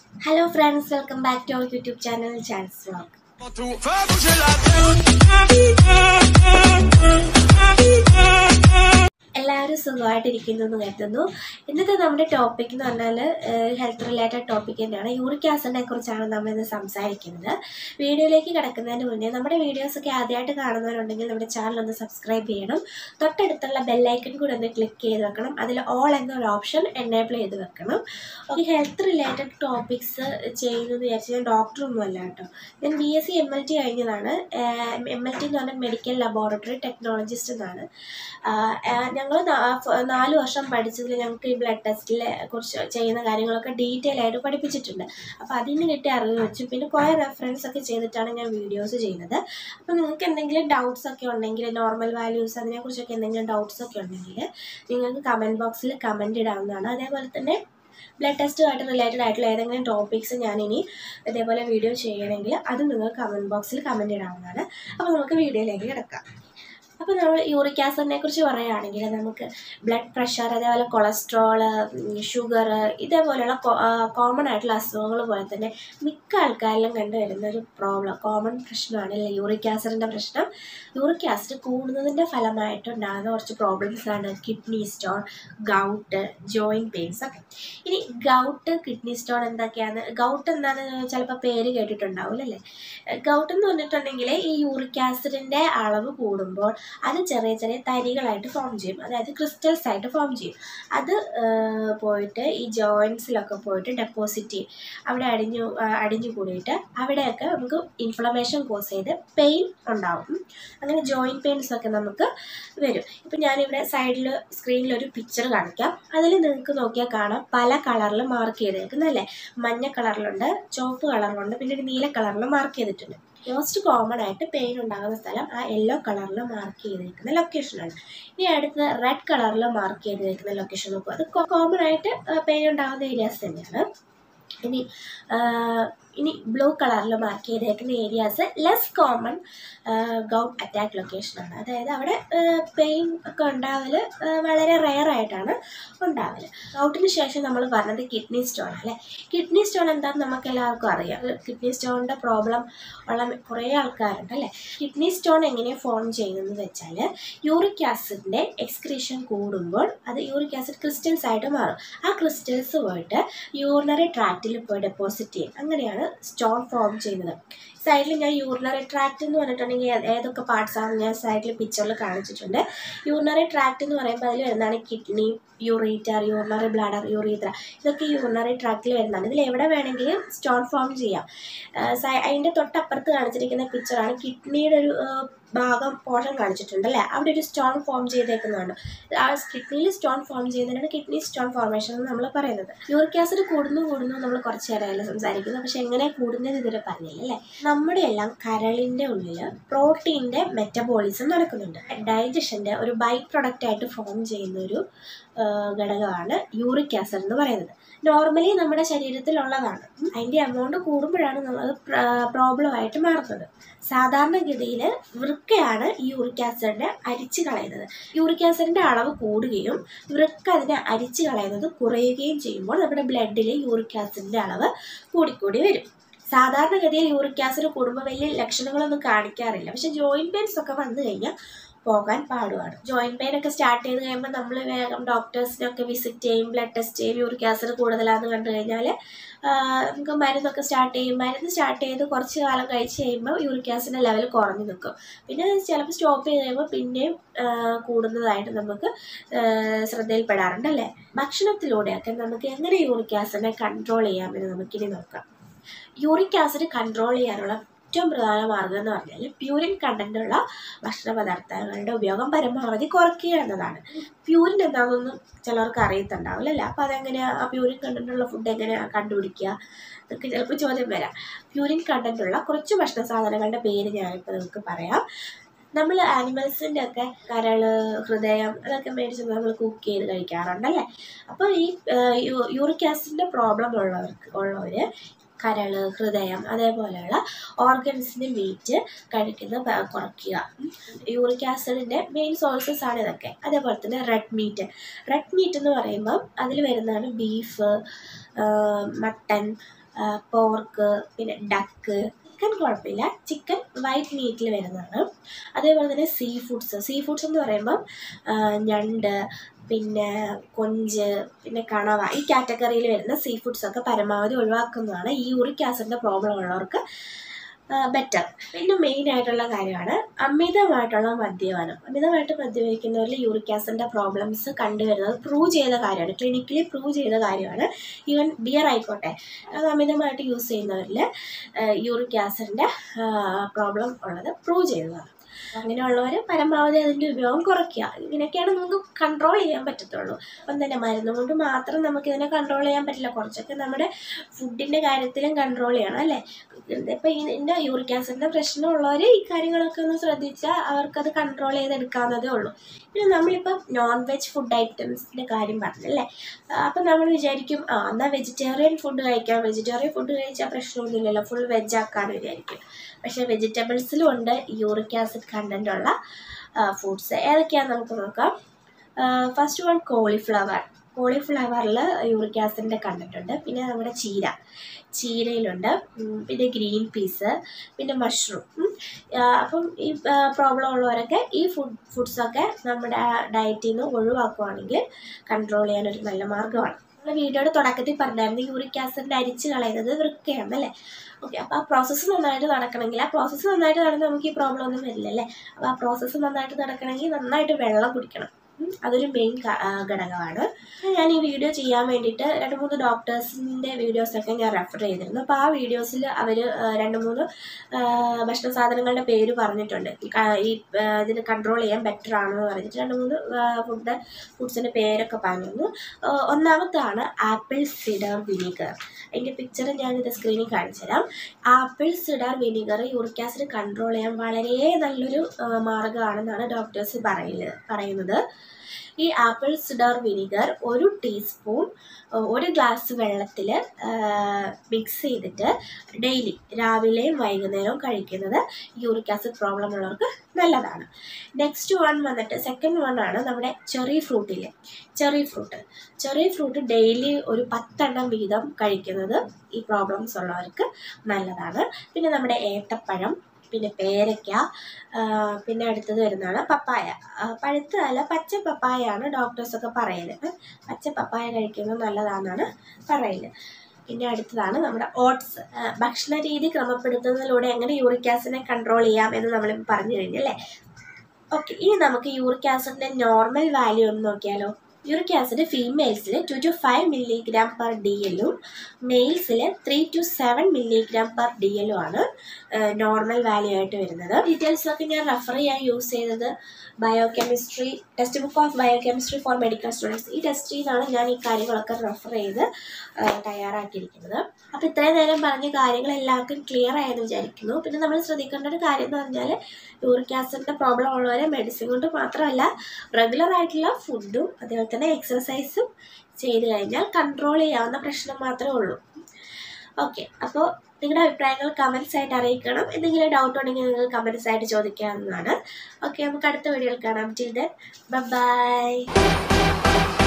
Hello friends welcome back to our YouTube channel chance vlog Tout, fais bouger la tête. എല്ലാവരും സുഖമായിട്ടിരിക്കുന്നു എന്ന് കരുതുന്നു ഇന്നത്തെ നമ്മുടെ ടോപ്പിക് എന്ന് പറഞ്ഞാൽ ഹെൽത്ത് റിലേറ്റഡ് ടോപ്പിക് തന്നെയാണ് യൂറിക് ആസിഡിനെ കുറിച്ചാണ് നമ്മൾ ഇന്ന് സംസാരിക്കുന്നത് വീഡിയോയിലേക്ക് കിടക്കുന്നതിന് മുന്നേ നമ്മുടെ വീഡിയോസൊക്കെ ആദ്യമായിട്ട് കാണുന്നവരുണ്ടെങ്കിൽ നമ്മുടെ ചാനൽ ഒന്ന് സബ്സ്ക്രൈബ് ചെയ്യണം തൊട്ടടുത്തുള്ള ബെല്ലൈക്കൺ കൂടി ഒന്ന് ക്ലിക്ക് ചെയ്ത് വെക്കണം അതിൽ ഓൾ എന്നൊരു ഓപ്ഷൻ എനേബിൾ ചെയ്ത് വെക്കണം ഈ ഹെൽത്ത് റിലേറ്റഡ് ടോപ്പിക്സ് ചെയ്യുന്നത് വിചാരിച്ച് ഞാൻ ഡോക്ടറൊന്നും അല്ല കേട്ടോ ഞാൻ B S C M L T കഴിഞ്ഞതാണ് എം എൽ ടി എന്ന് പറഞ്ഞാൽ മെഡിക്കൽ ലബോറട്ടറി ടെക്നോളജിസ്റ്റ് എന്നാണ് ഞങ്ങൾ നാല് വർഷം പഠിച്ചതിൽ ഞങ്ങൾക്ക് ഈ ബ്ലഡ് ടെസ്റ്റിലെ കുറിച്ച് ചെയ്യുന്ന കാര്യങ്ങളൊക്കെ ഡീറ്റെയിൽ ആയിട്ട് പഠിപ്പിച്ചിട്ടുണ്ട് അപ്പോൾ അതിന് കിട്ടിയ അറിവ് വെച്ച് പിന്നെ കുറേ റെഫറൻസ് ഒക്കെ ചെയ്തിട്ടാണ് ഞാൻ വീഡിയോസ് ചെയ്യുന്നത് അപ്പോൾ നിങ്ങൾക്ക് എന്തെങ്കിലും ഡൗട്ട്സ് ഒക്കെ ഉണ്ടെങ്കിൽ നോർമൽ വാല്യൂസ് അതിനെക്കുറിച്ചൊക്കെ എന്തെങ്കിലും ഡൗട്ട്സ് ഒക്കെ ഉണ്ടെങ്കിൽ നിങ്ങൾക്ക് കമൻറ്റ് ബോക്സിൽ കമൻറ്റ് ഇടാവുന്നതാണ് അതേപോലെ തന്നെ ബ്ലഡ് ടെസ്റ്റുമായിട്ട് റിലേറ്റഡ് ആയിട്ടുള്ള ഏതെങ്കിലും ടോപ്പിക്സ് ഞാനിനി ഇതേപോലെ വീഡിയോ ചെയ്യണമെങ്കിൽ അത് നിങ്ങൾ കമൻറ്റ് ബോക്സിൽ കമൻറ്റ് ഇടാവുന്നതാണ് അപ്പോൾ നമുക്ക് വീഡിയോയിലേക്ക് കിടക്കാം അപ്പോൾ നമ്മൾ യൂറിക് ആസിഡിനെ കുറിച്ച് പറയുകയാണെങ്കിൽ നമുക്ക് ബ്ലഡ് പ്രഷർ അതേപോലെ കൊളസ്ട്രോൾ ഷുഗർ ഇതേപോലെയുള്ള കോമൺ ആയിട്ടുള്ള അസുഖങ്ങൾ പോലെ തന്നെ മിക്ക ആൾക്കാരിലും കണ്ടുവരുന്ന ഒരു പ്രോബ്ലം കോമൺ പ്രശ്നമാണ് അല്ലേ യൂറിക് ആസിഡിൻ്റെ പ്രശ്നം യൂറിക് ആസിഡ് കൂടുന്നതിൻ്റെ ഫലമായിട്ടുണ്ടാകുന്ന കുറച്ച് പ്രോബ്ലംസ് ആണ് kidney stone gout joint pains ഒക്കെ ഇനി ഗൗട്ട് കിഡ്നി സ്റ്റോൺ എന്തൊക്കെയാണ് ഗൗട്ട് എന്താണെന്ന് ചിലപ്പോൾ പേര് കേട്ടിട്ടുണ്ടാവില്ല അല്ലേ ഗൗട്ട് എന്ന് പറഞ്ഞിട്ടുണ്ടെങ്കിൽ ഈ യൂറിക് ആസിഡിൻ്റെ അളവ് കൂടുമ്പോൾ അത് ചെറിയ ചെറിയ തരികളായിട്ട് ഫോം ചെയ്യും അതായത് ക്രിസ്റ്റൽസ് ആയിട്ട് ഫോം ചെയ്യും അത് പോയിട്ട് ഈ ജോയിൻസിലൊക്കെ പോയിട്ട് ഡെപ്പോസിറ്റ് ചെയ്യും അവിടെ അടിഞ്ഞു അടിഞ്ഞു കൂടിയിട്ട് അവിടെയൊക്കെ നമുക്ക് ഇൻഫ്ലമേഷൻ കോസ് ചെയ്ത് പെയിൻ ഉണ്ടാവും അങ്ങനെ ജോയിൻറ്റ് പെയിൻസ് ഒക്കെ നമുക്ക് വരും ഇപ്പം ഞാനിവിടെ സൈഡിൽ സ്ക്രീനിൽ ഒരു പിക്ചർ കാണിക്കാം അതിൽ നിങ്ങൾക്ക് നോക്കിയാൽ കാണാം പല കളറിൽ മാർക്ക് ചെയ്തേക്കുന്നല്ലേ മഞ്ഞ കളറിലുണ്ട് ചുവപ്പ് കളറിലുണ്ട് പിന്നെ ഒരു നീല കളറിൽ മാർക്ക് ചെയ്തിട്ടുണ്ട് മോസ്റ്റ് കോമൺ ആയിട്ട് പെയിൻ ഉണ്ടാകുന്ന സ്ഥലം ആ യെല്ലോ കളറിൽ മാർക്ക് ചെയ്തിരിക്കുന്ന ലൊക്കേഷനാണ് ഇനി അടുത്ത് റെഡ് കളറിൽ മാർക്ക് ചെയ്തിരിക്കുന്ന ലൊക്കേഷൻ നോക്കുക അത് കോമൺ ആയിട്ട് പെയിൻ ഉണ്ടാകുന്ന ഏരിയാസ് തന്നെയാണ് ഇനി ഇനി ബ്ലൂ കളറിൽ മാർക്ക് ചെയ്തേക്കുന്ന areas less common gout attack ലൊക്കേഷനാണ് അതായത് അവിടെ പെയിൻ ഒക്കെ ഉണ്ടാവൽ വളരെ റെയർ ആയിട്ടാണ് ഉണ്ടാവൽ ഗൗട്ടിന് ശേഷം നമ്മൾ പറഞ്ഞത് കിഡ്നി സ്റ്റോൺ അല്ലേ കിഡ്നി സ്റ്റോൺ എന്താണെന്ന് നമുക്ക് എല്ലാവർക്കും അറിയാം കിഡ്നി സ്റ്റോണിൻ്റെ പ്രോബ്ലം ഉള്ള കുറേ ആൾക്കാരുണ്ട് അല്ലേ കിഡ്നി സ്റ്റോൺ എങ്ങനെയാണ് ഫോം ചെയ്യുന്നതെന്ന് വെച്ചാൽ യൂറിക് ആസിഡിൻ്റെ എക്സ്ക്രീഷൻ കൂടുമ്പോൾ അത് യൂറിക് ആസിഡ് ക്രിസ്റ്റൽസ് ആയിട്ട് മാറും ആ ക്രിസ്റ്റൽസ് പോയിട്ട് യൂറിനറി ട്രാക്റ്റിൽ പോയി ഡെപ്പോസിറ്റ് ചെയ്യും അങ്ങനെയാണ് സ്റ്റോൺ ഫോം ചെയ്യുന്നത് സൈഡിൽ ഞാൻ യൂറിനറി ട്രാക്റ്റ് എന്ന് പറഞ്ഞിട്ടുണ്ടെങ്കിൽ ഏതൊക്കെ പാർട്സ് ആണ് ഞാൻ സൈഡിൽ പിക്ചറിൽ കാണിച്ചിട്ടുണ്ട് യൂറിനറി ട്രാക്റ്റ് എന്ന് പറയുമ്പോൾ അതിൽ വരുന്നതാണ് kidney ureter urinary bladder urethra ഇതൊക്കെ യൂറിനറി ട്രാക്റ്റിൽ വരുന്നതാണ് ഇതിൽ എവിടെ വേണമെങ്കിലും സ്റ്റോൺ ഫോം ചെയ്യാം അതിൻ്റെ തൊട്ടപ്പുറത്ത് കാണിച്ചിരിക്കുന്ന പിക്ചറാണ് കിഡ്നിയുടെ ഒരു ഭാഗം പോർഷൻ കാണിച്ചിട്ടുണ്ട് അല്ലേ അവിടെ ഒരു സ്റ്റോൺ ഫോം ചെയ്തേക്കുന്നതാണ് ആ കിഡ്നിയിൽ സ്റ്റോൺ ഫോം ചെയ്യുന്നതിനാണ് കിഡ്നി സ്റ്റോൺ ഫോർമേഷൻ എന്ന് നമ്മൾ പറയുന്നത് യൂറിക് ആസിഡ് കൂടുന്നു കൂടുന്നു നമ്മൾ കുറച്ച് നേരമല്ലേ സംസാരിക്കുന്നത് പക്ഷെ എങ്ങനെ കൂടുന്നത് ഇതുവരെ പറഞ്ഞില്ല അല്ലേ നമ്മുടെ എല്ലാം കരളിൻ്റെ ഉള്ളിൽ പ്രോട്ടീൻ്റെ മെറ്റബോളിസം നടക്കുന്നുണ്ട് ഡൈജഷൻ്റെ ഒരു ബൈ പ്രൊഡക്റ്റ് ആയിട്ട് ഫോം ചെയ്യുന്ന ഒരു ഘടകമാണ് യൂറിക് ആസിഡ് എന്ന് പറയുന്നത് നോർമലി നമ്മുടെ ശരീരത്തിലുള്ളതാണ് അതിൻ്റെ എമൗണ്ട് കൂടുമ്പോഴാണ് നമ്മൾ പ്രോബ്ലം ആയിട്ട് മാറുന്നത് സാധാരണഗതിയിൽ വൃക്കയാണ് ഈ യൂറിക് ആസിഡിനെ അരിച്ചു കളയുന്നത് യൂറിക് ആസിഡിൻ്റെ അളവ് കൂടുകയും വൃക്ക അതിനെ അരിച്ചു കളയുന്നത് കുറയുകയും ചെയ്യുമ്പോൾ നമ്മുടെ ബ്ലഡിൽ യൂറിക് ആസിഡിൻ്റെ അളവ് കൂടിക്കൂടി വരും സാധാരണഗതിയിൽ യൂറിക് ആസിഡ് കൂടുമ്പോൾ വലിയ ലക്ഷണങ്ങളൊന്നും കാണിക്കാറില്ല പക്ഷെ ജോയിൻറ്റ് പെയിൻസ് ഒക്കെ വന്നു കഴിഞ്ഞാൽ പോകാൻ പാടുമാണ് ജോയിൻറ്റ് പെയിൻ ഒക്കെ സ്റ്റാർട്ട് ചെയ്ത് കഴിയുമ്പോൾ നമ്മൾ വേഗം ഡോക്ടേഴ്സിനൊക്കെ വിസിറ്റ് ചെയ്യും ബ്ലഡ് ടെസ്റ്റ് ചെയ്യും യൂറിക് ആസിഡ് കൂടുതലാണെന്ന് കണ്ടു കഴിഞ്ഞാൽ നമുക്ക് മരുന്നൊക്കെ സ്റ്റാർട്ട് ചെയ്യും മരുന്ന് സ്റ്റാർട്ട് ചെയ്ത് കുറച്ച് കാലം കഴിച്ച് കഴിയുമ്പോൾ യൂറിക് ആസിഡിൻ്റെ ലെവൽ കുറഞ്ഞു നിൽക്കും പിന്നെ ചിലപ്പോൾ സ്റ്റോപ്പ് ചെയ്ത് കഴിയുമ്പോൾ പിന്നെയും കൂടുന്നതായിട്ട് നമുക്ക് ശ്രദ്ധയിൽപ്പെടാറുണ്ട് അല്ലേ ഭക്ഷണത്തിലൂടെയൊക്കെ നമുക്ക് എങ്ങനെ യൂറിക് ആസിഡിനെ കൺട്രോൾ ചെയ്യാമെന്ന് നമുക്കിനി നോക്കാം യൂറിക് ആസിഡ് കൺട്രോൾ ചെയ്യാനുള്ള ഏറ്റവും പ്രധാന മാർഗം എന്ന് പറഞ്ഞാൽ പ്യൂരിൻ കണ്ടൻറ്റുള്ള ഭക്ഷണ പദാർത്ഥങ്ങളുടെ ഉപയോഗം പരമാവധി കുറയ്ക്കുക എന്നതാണ് പ്യൂരിൻ എന്താണെന്നൊന്നും ചിലർക്ക് അറിയത്തുണ്ടാവില്ല അല്ലേ അപ്പോൾ അതെങ്ങനെയാണ് ആ പ്യൂരിൻ കണ്ടൻറ്റുള്ള ഫുഡ് എങ്ങനെയാണ് കണ്ടുപിടിക്കുക ഇതൊക്കെ ചിലപ്പോൾ ചോദ്യം വരാം പ്യൂരിൻ കണ്ടൻറ്റുള്ള കുറച്ച് ഭക്ഷണ സാധനങ്ങളുടെ പേര് ഞാനിപ്പോൾ നിങ്ങൾക്ക് പറയാം നമ്മൾ ആനിമൽസിൻ്റെ ഒക്കെ കരള് ഹൃദയം അതൊക്കെ മേടിച്ച് നമ്മൾ കുക്ക് ചെയ്ത് കഴിക്കാറുണ്ടല്ലേ അപ്പോൾ ഈ യൂറിക് ആസിഡിൻ്റെ പ്രോബ്ലം ഉള്ളവർക്ക് ഉള്ളവർ കരള് ഹൃദയം അതേപോലെയുള്ള ഓർഗൻസിൻ്റെ മീറ്റ് കഴിക്കുന്നത് പ- കുറയ്ക്കുക യൂറിക് ആസിഡിൻ്റെ മെയിൻ സോഴ്സസ് ആണ് ഇതൊക്കെ അതേപോലെ തന്നെ റെഡ് മീറ്റ് റെഡ് മീറ്റ് എന്ന് പറയുമ്പം അതിൽ വരുന്നതാണ് ബീഫ് മട്ടൺ പോർക്ക് പിന്നെ ഡക്ക് ചിക്കൻ കുഴപ്പമില്ല ചിക്കൻ വൈറ്റ് മീറ്റിൽ വരുന്നതാണ് അതേപോലെ തന്നെ സീ ഫുഡ്സ് സീ ഫുഡ്സ് എന്ന് പറയുമ്പം ആ, ഞണ്ട് പിന്നെ കൊഞ്ച് പിന്നെ കണവ ഈ കാറ്റഗറിയിൽ വരുന്ന സീ ഫുഡ്സ് ഒക്കെ പരമാവധി ഒഴിവാക്കുന്നതാണ് ഈ യൂറിക് ആസിഡിൻ്റെ പ്രോബ്ലം ഉള്ളവർക്ക് ബെറ്റർ പിന്നെ മെയിൻ ആയിട്ടുള്ള കാര്യമാണ് അമിതമായിട്ടുള്ള മദ്യപാനം അമിതമായിട്ട് മദ്യപിക്കുന്നവരിൽ യൂറിക് ആസിഡിൻ്റെ പ്രോബ്ലംസ് കണ്ടുവരുന്നത് പ്രൂവ് ചെയ്ത കാര്യമാണ് ക്ലിനിക്കലി പ്രൂവ് ചെയ്ത കാര്യമാണ് ഈവൻ ബിയർ ആയിക്കോട്ടെ അത് അമിതമായിട്ട് യൂസ് ചെയ്യുന്നവരിൽ യൂറിക് ആസിഡിൻ്റെ പ്രോബ്ലം ഉള്ളത് പ്രൂവ് ചെയ്തതാണ് അങ്ങനെയുള്ളവർ പരമാവധി അതിൻ്റെ ഉപയോഗം കുറയ്ക്കുക ഇങ്ങനെയൊക്കെയാണ് നമുക്ക് കൺട്രോൾ ചെയ്യാൻ പറ്റത്തുള്ളൂ അപ്പം തന്നെ മരുന്ന് കൊണ്ട് മാത്രം നമുക്ക് ഇതിനെ കൺട്രോൾ ചെയ്യാൻ പറ്റില്ല കുറച്ചൊക്കെ നമ്മുടെ ഫുഡിൻ്റെ കാര്യത്തിലും കൺട്രോൾ ചെയ്യണം അല്ലേ ഇപ്പം ഇതിൻ്റെ യൂറിക് ആസിഡിൻ്റെ പ്രശ്നമുള്ളവർ ഈ കാര്യങ്ങളൊക്കെ ഒന്ന് ശ്രദ്ധിച്ചാൽ അവർക്കത് കൺട്രോൾ ചെയ്തെടുക്കാവുന്നതേ ഉള്ളൂ പിന്നെ നമ്മളിപ്പം നോൺ വെജ് ഫുഡ് ഐറ്റംസിൻ്റെ കാര്യം പറഞ്ഞല്ലേ അപ്പം നമ്മൾ വിചാരിക്കും ആ എന്നാൽ വെജിറ്റേറിയൻ ഫുഡ് കഴിക്കാം വെജിറ്റേറിയൻ ഫുഡ് കഴിച്ചാൽ പ്രശ്നമൊന്നുമില്ലല്ലോ ഫുൾ വെജ് ആക്കാമെന്ന് വിചാരിക്കും പക്ഷേ വെജിറ്റബിൾസിലും ഉണ്ട് യൂറിക് ആസിഡ് കണ്ടൻ്റ് ഉള്ള ഫുഡ്സ് ഏതൊക്കെയാണെന്ന് നമുക്ക് നോക്കാം ഫസ്റ്റ് വൺ കോളിഫ്ലവർ കോളിഫ്ലവറിൽ യൂറിക് ആസിഡിൻ്റെ കണ്ടൻ്റ് ഉണ്ട് പിന്നെ നമ്മുടെ ചീര ചീരയിലുണ്ട് ഉം, പിന്നെ ഗ്രീൻ പീസ് പിന്നെ മഷ്റൂം അപ്പം ഈ പ്രോബ്ലം ഉള്ളവരൊക്കെ ഈ ഫുഡ് ഫുഡ്സൊക്കെ നമ്മുടെ ഡയറ്റിൽ നിന്ന് ഒഴിവാക്കുവാണെങ്കിൽ കൺട്രോൾ ചെയ്യാനൊരു നല്ല മാർഗ്ഗമാണ് നമ്മൾ വീഡിയോയുടെ തുടക്കത്തിൽ പറഞ്ഞായിരുന്നു യൂറിക് ആസിഡിൻ്റെ അരിച്ച് കളയുന്നത് വൃക്കയാണ് അല്ലേ ഓക്കെ അപ്പോൾ ആ പ്രോസസ്സ് നന്നായിട്ട് നടക്കണമെങ്കിൽ ആ പ്രോസസ്സ് നന്നായിട്ട് നടന്നാൽ നമുക്ക് ഈ പ്രോബ്ലം ഒന്നും വരില്ല അല്ലേ അപ്പോൾ ആ പ്രോസസ്സ് നന്നായിട്ട് നടക്കണമെങ്കിൽ നന്നായിട്ട് വെള്ളം കുടിക്കണം ഉം, അതൊരു മെയിൻ ഘടകമാണ് ഞാൻ ഈ വീഡിയോ ചെയ്യാൻ വേണ്ടിയിട്ട് രണ്ട് മൂന്ന് ഡോക്ടേഴ്സിൻ്റെ വീഡിയോസൊക്കെ ഞാൻ റെഫർ ചെയ്തിരുന്നു അപ്പോൾ ആ വീഡിയോസിൽ അവർ രണ്ട് മൂന്ന് ആ, ഭക്ഷണ സാധനങ്ങളുടെ പേര് പറഞ്ഞിട്ടുണ്ട് ഈ ക- ഈ ആ, ഇതിന് കൺട്രോൾ ചെയ്യാൻ ബെറ്റർ ആണെന്ന് പറഞ്ഞിട്ട് രണ്ട് മൂന്ന് ഫുഡ് ഫുഡ്സിൻ്റെ പേരൊക്കെ പറഞ്ഞിരുന്നു ആ, ഒന്നാമത്താണ് ആപ്പിൾ സിഡർ വിനീഗർ അതിൻ്റെ പിക്ചർ ഞാനിത് സ്ക്രീനിൽ കാണിച്ചു തരാം apple cider vinegar uric acid control ചെയ്യാൻ വളരെ നല്ലൊരു ആ, മാർഗ്ഗമാണെന്നാണ് ഡോക്ടേഴ്സ് പറയുന്നത് പറയുന്നത് ഈ ആപ്പിൾ സിഡർ വിനീഗർ ഒരു ടീസ്പൂൺ ഒരു ഗ്ലാസ് വെള്ളത്തിൽ മിക്സ് ചെയ്തിട്ട് ഡെയിലി രാവിലെയും വൈകുന്നേരവും കഴിക്കുന്നത് യൂറിക് ആസിഡ് പ്രോബ്ലം ഉള്ളവർക്ക് നല്ലതാണ് നെക്സ്റ്റ് വൺ വന്നിട്ട് സെക്കൻഡ് വൺ ആണ് നമ്മുടെ ചെറി ഫ്രൂട്ടിൽ cherry fruit cherry fruit daily ഒരു പത്തെണ്ണം വീതം കഴിക്കുന്നത് ഈ പ്രോബ്ലംസ് ഉള്ളവർക്ക് നല്ലതാണ് പിന്നെ നമ്മുടെ ഏത്തപ്പഴം പിന്നെ പേരയ്ക്ക ആ, പിന്നെ അടുത്തത് വരുന്നതാണ് പപ്പായ ആ, പഴുത്തതല്ല പച്ച പപ്പായയാണ് ഡോക്ടേഴ്സൊക്കെ പറയുന്നത് പച്ച പപ്പായ കഴിക്കുന്നത് നല്ലതാണെന്നാണ് പറയുന്നത് പിന്നെ അടുത്തതാണ് നമ്മുടെ ഓട്സ് ഭക്ഷണ രീതി ക്രമപ്പെടുത്തുന്നതിലൂടെ എങ്ങനെ യൂറിക് ആസിഡിനെ കൺട്രോൾ ചെയ്യാം എന്ന് നമ്മളിപ്പോൾ പറഞ്ഞു കഴിഞ്ഞല്ലേ ഓക്കെ ഇനി നമുക്ക് യൂറിക് ആസിഡിൻ്റെ നോർമൽ വാല്യൂ ഒന്ന് നോക്കിയാലോ യൂറിക് ആസിഡ് ഫീമെയിൽസിൽ two to five milligram per D എല്ലും മെയിൽസിൽ three to seven milligram per D എല്ലും ആണ് നോർമൽ വാല്യൂ ആയിട്ട് വരുന്നത് ഡീറ്റെയിൽസ് ഒക്കെ ഞാൻ റെഫർ ചെയ്യാൻ യൂസ് ചെയ്തത് biochemistry textbook of biochemistry for medical students ഈ ടെസ്റ്റിൽ നിന്നാണ് ഞാൻ ഈ കാര്യങ്ങളൊക്കെ റെഫർ ചെയ്ത് ആ, തയ്യാറാക്കിയിരിക്കുന്നത് അപ്പോൾ ഇത്രയും നേരം പറഞ്ഞ കാര്യങ്ങൾ എല്ലാവർക്കും ക്ലിയർ ആയെന്ന് വിചാരിക്കുന്നു പിന്നെ നമ്മൾ ശ്രദ്ധിക്കേണ്ട ഒരു കാര്യം എന്ന് പറഞ്ഞാൽ യൂറിക് ആസിഡിൻ്റെ പ്രോബ്ലം ഉള്ളവരെ മെഡിസിൻ കൊണ്ട് മാത്രമല്ല റെഗുലർ ആയിട്ടുള്ള ഫുഡും അതേപോലെ തന്നെ എക്സസൈസും ചെയ്ത് കഴിഞ്ഞാൽ കൺട്രോൾ ചെയ്യാവുന്ന പ്രശ്നം മാത്രമേ ഉള്ളൂ ഓക്കെ അപ്പോൾ നിങ്ങളുടെ അഭിപ്രായങ്ങൾ കമൻസ് ആയിട്ട് അറിയിക്കണം എന്തെങ്കിലും ഡൗട്ട് ഉണ്ടെങ്കിൽ നിങ്ങൾ കമൻസ് ആയിട്ട് ചോദിക്കാവുന്നതാണ് ഓക്കെ നമുക്ക് അടുത്ത വീഡിയോയിൽ കാണാം ടിൽ ദെൻ ബൈ